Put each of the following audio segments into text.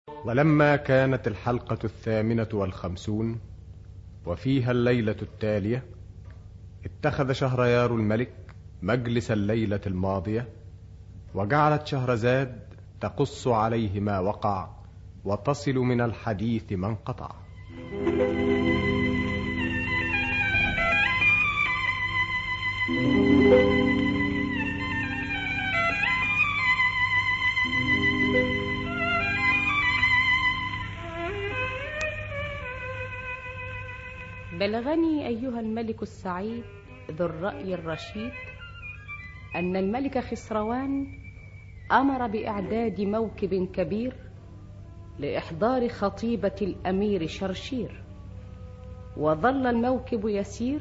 ولما كانت الحلقة الثامنة والخمسون وفيها الليلة التالية اتخذ شهريار الملك مجلس الليلة الماضية وجعلت شهرزاد تقص عليه ما وقع وتصل من الحديث ما انقطع بلغني أيها الملك السعيد ذو الرأي الرشيد أن الملك خسروان أمر بإعداد موكب كبير لإحضار خطيبة الأمير شرشير وظل الموكب يسير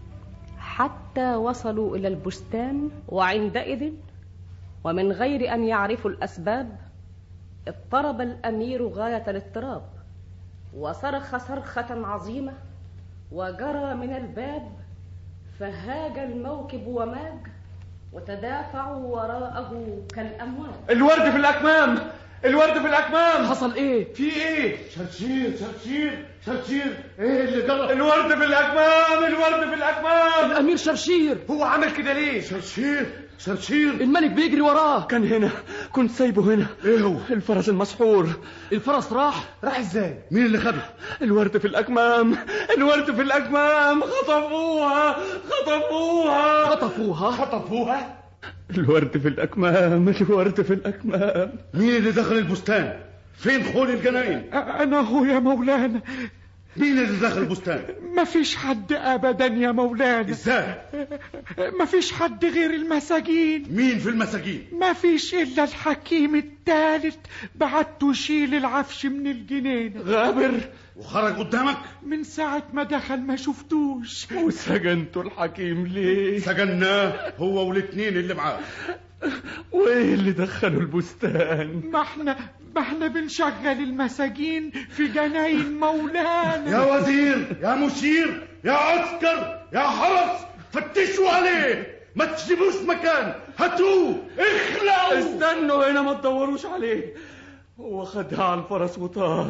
حتى وصلوا إلى البستان وعندئذ ومن غير أن يعرفوا الأسباب اضطرب الأمير غاية الاضطراب وصرخ صرخة عظيمة وجرى من الباب فهاج الموكب وماج وتدافعوا وراءه كالأمواج الورد في الأكمام الورد في الأكمام حصل ايه في ايه شرشير شرشير شرشير ايه اللي جرى الورد في الأكمام الورد في الأكمام الامير شرشير هو عمل كده ليه شرشير شرشير الملك بيجري وراه كان هنا كنت سايبه هنا ايه هو الفرس المسحور الفرس راح راح ازاي مين اللي خده الورد في الأكمام الورد في الأكمام خطفوها خطفوها خطفوها خطفوها الورد في الأكمام الورد في الأكمام مين اللي دخل البستان فين خول الجناين أنا هو يا مولانا مين اللي دخل البستان ما فيش حد أبدا يا مولانا ازاي ما فيش حد غير المساجين مين في المساجين ما فيش إلا الحكيم الثالث بعته يشيل العفش من الجنينة غابر وخرج قدامك من ساعة ما دخل ما شفتوش وسجنتوا الحكيم ليه سجناه هو والاتنين اللي معاه وايه اللي دخلوا البستان ما احنا ما احنا بنشغل المساجين في جناين مولانا يا وزير يا مشير يا عسكر يا حرس فتشوا عليه ما تسيبوش مكان هاتوه اخلعوا استنوا هنا ما تدوروش عليه هو خدها على الفرس وطار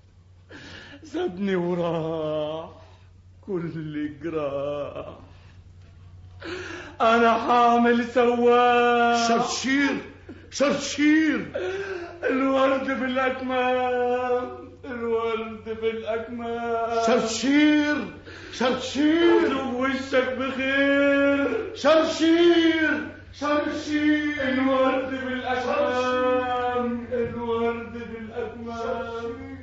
سابني وراح كل جراح انا حامل سواق شرشير شرشير الورد في الاكمام الورد في الاكمام شرشير شرشير شوف وشك بخير شرشير شرشير الورد في الاكمام الورد في الاكمام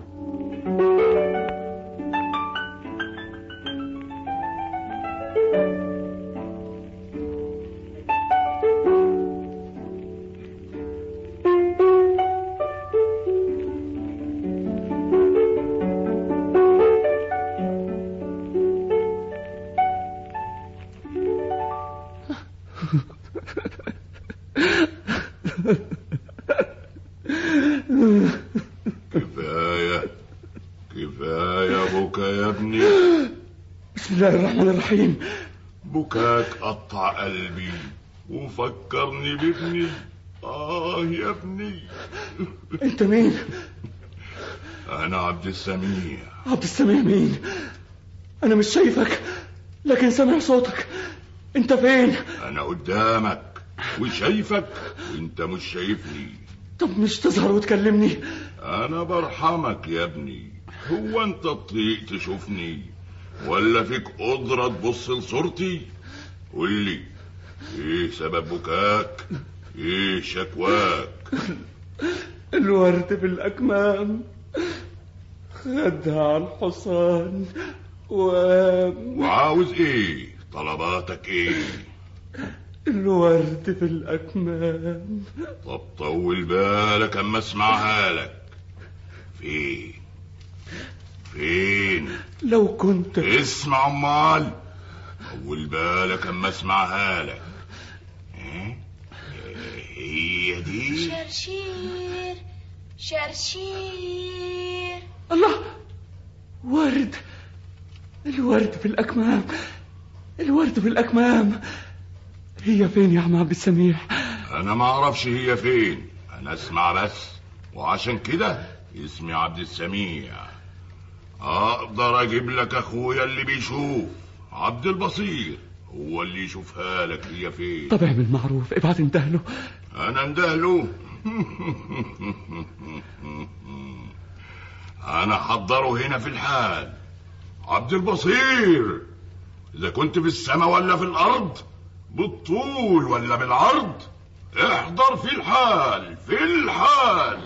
كفاية كفاية بكى يا ابني بسم الله الرحمن الرحيم بكاك قطع قلبي وفكرني بابني آه يا ابني انت مين أنا عبد السميع عبد السميع مين انا مش شايفك لكن سامع صوتك انت فين أنا قدامك وشايفك وانت مش شايفني طب مش تظهر وتكلمني أنا برحمك يا ابني هو انت تطيق تشوفني ولا فيك قدرة تبص لصورتي قول لي ايه سبب بكاك ايه شكواك الورد في الأكمام خدها على الحصان و وعاوز ايه طلباتك ايه الورد في الأكمام طب طول بالك اما اسمعها لك فين فين لو كنت اسمع امال طول بالك اما اسمعها لك ها؟ هي دي شرشير شرشير الله ورد الورد في الأكمام الورد في الأكمام هي فين يا عم عبد السميع انا ما اعرفش هي فين انا اسمع بس وعشان كده اسمي عبد السميع اقدر اجيب لك اخويا اللي بيشوف عبد البصير هو اللي يشوفها لك هي فين طب اعمل معروف ابعت انتهله انا اندهله انا حضره هنا في الحال عبد البصير اذا كنت في السماء ولا في الارض بالطول ولا بالعرض احضر في الحال في الحال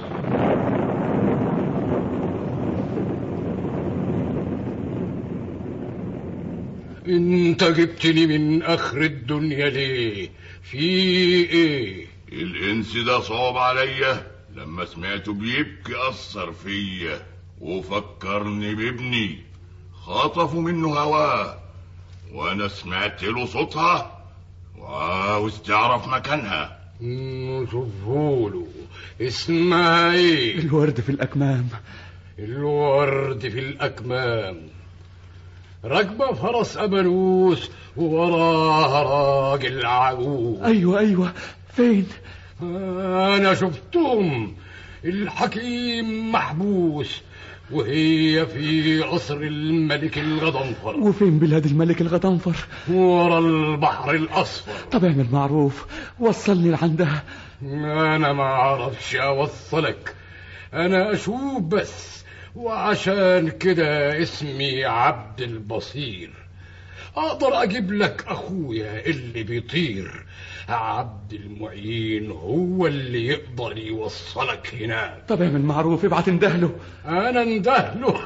انت جبتني من اخر الدنيا ليه في ايه الانس ده صعب عليا لما سمعته بيبكي اثر فيا وفكرني بابني خطفوا منه هواه وانا سمعت له صوتها وعاوز تعرف مكانها شوفوله اسمها ايه الورد في الاكمام الورد في الاكمام راكبه فرس ابلوس ووراها راجل عجوز ايوه ايوه فين انا شفتهم الحكيم محبوس وهي في قصر الملك الغضنفر وفين بلاد الملك الغضنفر ورا البحر الاصفر طب اعمل معروف وصلني لعندها انا ما اعرفش اوصلك انا اشوف بس وعشان كده اسمي عبد البصير اقدر اجيب لك اخويا اللي بيطير عبد المعين هو اللي يقدر يوصلك هناك طب اعمل معروف ابعت اندهله انا اندهله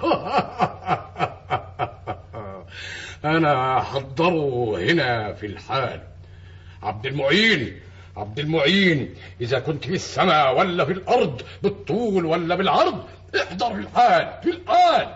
انا حضره هنا في الحال عبد المعين عبد المعين اذا كنت في السماء ولا في الارض بالطول ولا بالعرض احضر في الحال في الحال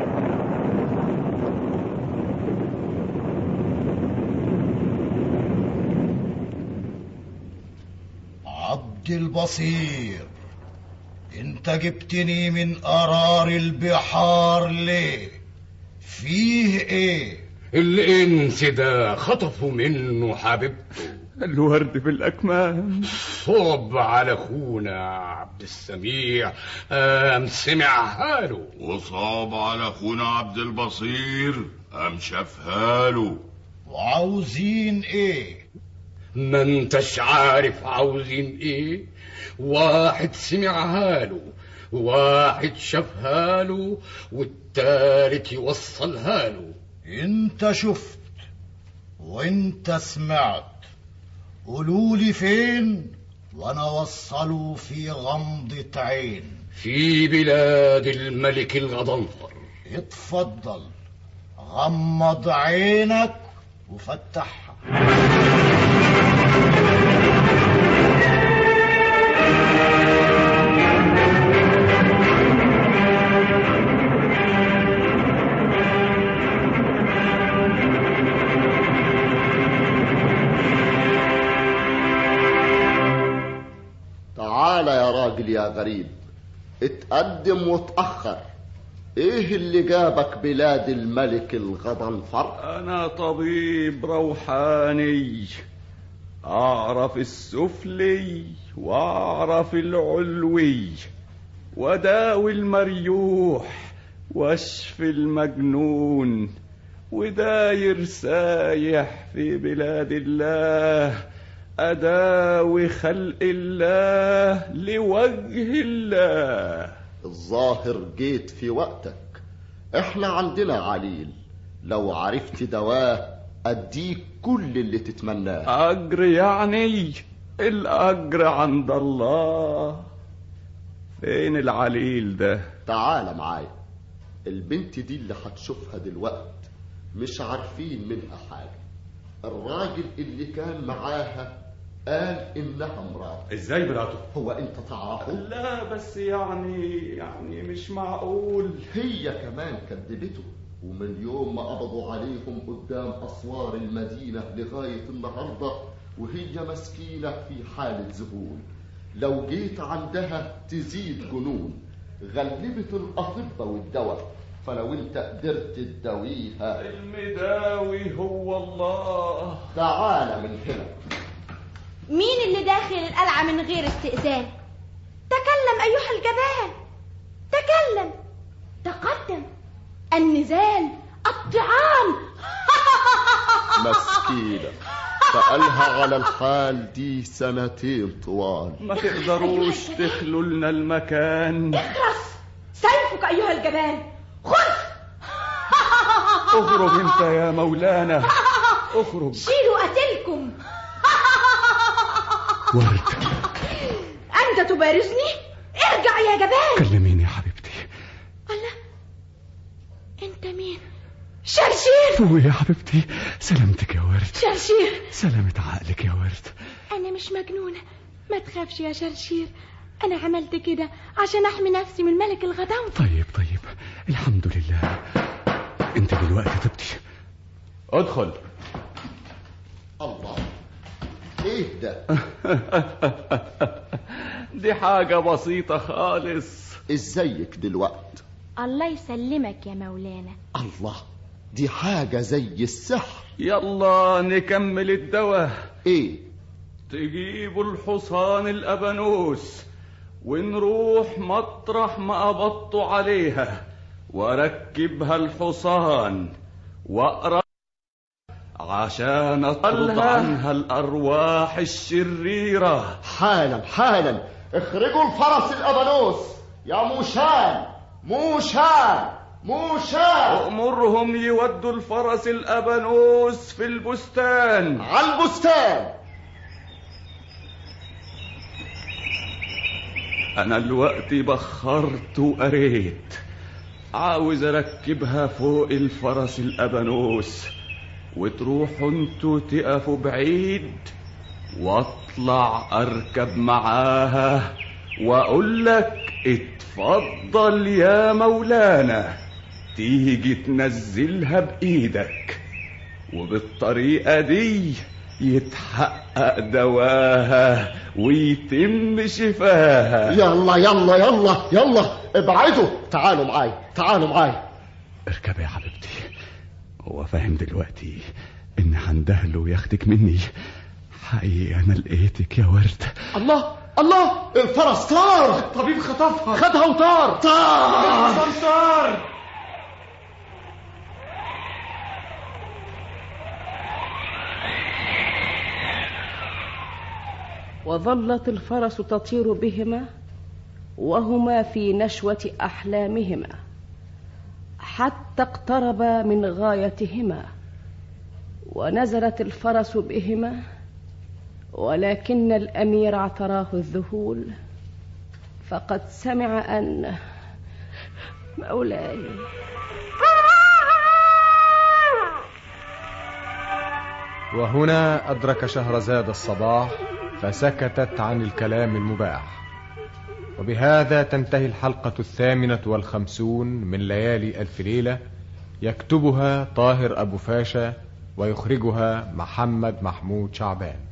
عبد البصير انت جبتني من قرار البحار ليه فيه ايه الانس ده خطفوا منه حبيبته الورد في الاكمام صب على اخونا عبد السميع قام سمعها له وصاب على اخونا عبد البصير قام شافها له وعاوزين ايه ما انتش عارف عاوزين ايه واحد سمعها له واحد شافها له والتالت يوصلها له انت شفت وانت سمعت قولولي فين وانا وصله في غمضة عين في بلاد الملك الغضنفر اتفضل غمض عينك وفتحها تعال يا راجل يا غريب اتقدم وتأخر ايه اللي جابك بلاد الملك الغضنفر أنا طبيب روحاني أعرف السفلي وأعرف العلوي وداوي المريوح واشفي المجنون وداير سايح في بلاد الله أداوي خلق الله لوجه الله الظاهر جيت في وقتك احنا عندنا عليل لو عرفت دواه اديك كل اللي تتمناه أجر يعني الأجر عند الله فين العليل ده تعال معايا البنت دي اللي هتشوفها دلوقت مش عارفين منها حاجة الراجل اللي كان معاها قال انها مراته ازاي مراته هو انت تعرفه لا بس يعني يعني مش معقول هي كمان كذبته ومن يوم ما قبضوا عليهم قدام اسوار المدينه لغايه النهارده وهي مسكينه في حاله ذهول لو جيت عندها تزيد جنون غلبت الاطباء والدواء فلو انت قدرت تداويها المداوي هو الله تعال من هنا مين اللي داخل القلعة من غير استئذان؟ ده تكلم أيها الجبان تكلم تقدم النزال الطعام مسكينة بقالها على الحال دي سنتين طوال ما تقدروش تخلوا لنا المكان اخرس سيفك أيها الجبان خذ اخرج انت يا مولانا اخرج شيلوا قتلكم ورد أنت تبارزني ارجع يا جبان كلميني يا حبيبتي الله أنت مين شرشير فوقي يا حبيبتي سلامتك يا ورد شرشير سلامة عقلك يا ورد أنا مش مجنونة ما تخافش يا شرشير أنا عملت كده عشان أحمي نفسي من ملك الغضاوة طيب طيب الحمد لله انت دلوقتي طبتي ادخل الله ايه ده دي حاجة بسيطة خالص ازيك دلوقت الله يسلمك يا مولانا الله دي حاجة زي السحر يلا نكمل الدواء ايه تجيبوا الحصان الأبانوس ونروح مطرح ما قبضتوا عليها واركبها الحصان واقرا عشان اطرد عنها الارواح الشريره حالا حالا اخرجوا الفرس الابانوس يا موشان موشان موشان امرهم يودوا الفرس الابانوس في البستان على البستان انا الوقت بخرت وقريت عاوز اركبها فوق الفرس الابانوس وتروحوا انتوا تقفوا بعيد واطلع اركب معاها واقول لك اتفضل يا مولانا تيجي تنزلها بايدك وبالطريقه دي يتحقق دواها ويتم شفاها يلا يلا يلا يلا ابعدوا تعالوا معاي تعالوا معاي اركبي يا حبيبتي هو فاهم دلوقتي ان هندهله وياخدك مني حقيقي انا لقيتك يا ورد الله الله الفرس طار الطبيب خطفها خدها وطار طار طار وظلت الفرس تطير بهما وهما في نشوة أحلامهما حتى اقتربا من غايتهما ونزلت الفرس بهما ولكن الأمير اعتراه الذهول فقد سمع أن مولاي وهنا أدرك شهرزاد الصباح فسكتت عن الكلام المباح وبهذا تنتهي الحلقة الثامنة والخمسون من ليالي ألف ليلة يكتبها طاهر أبو فاشا ويخرجها محمد محمود شعبان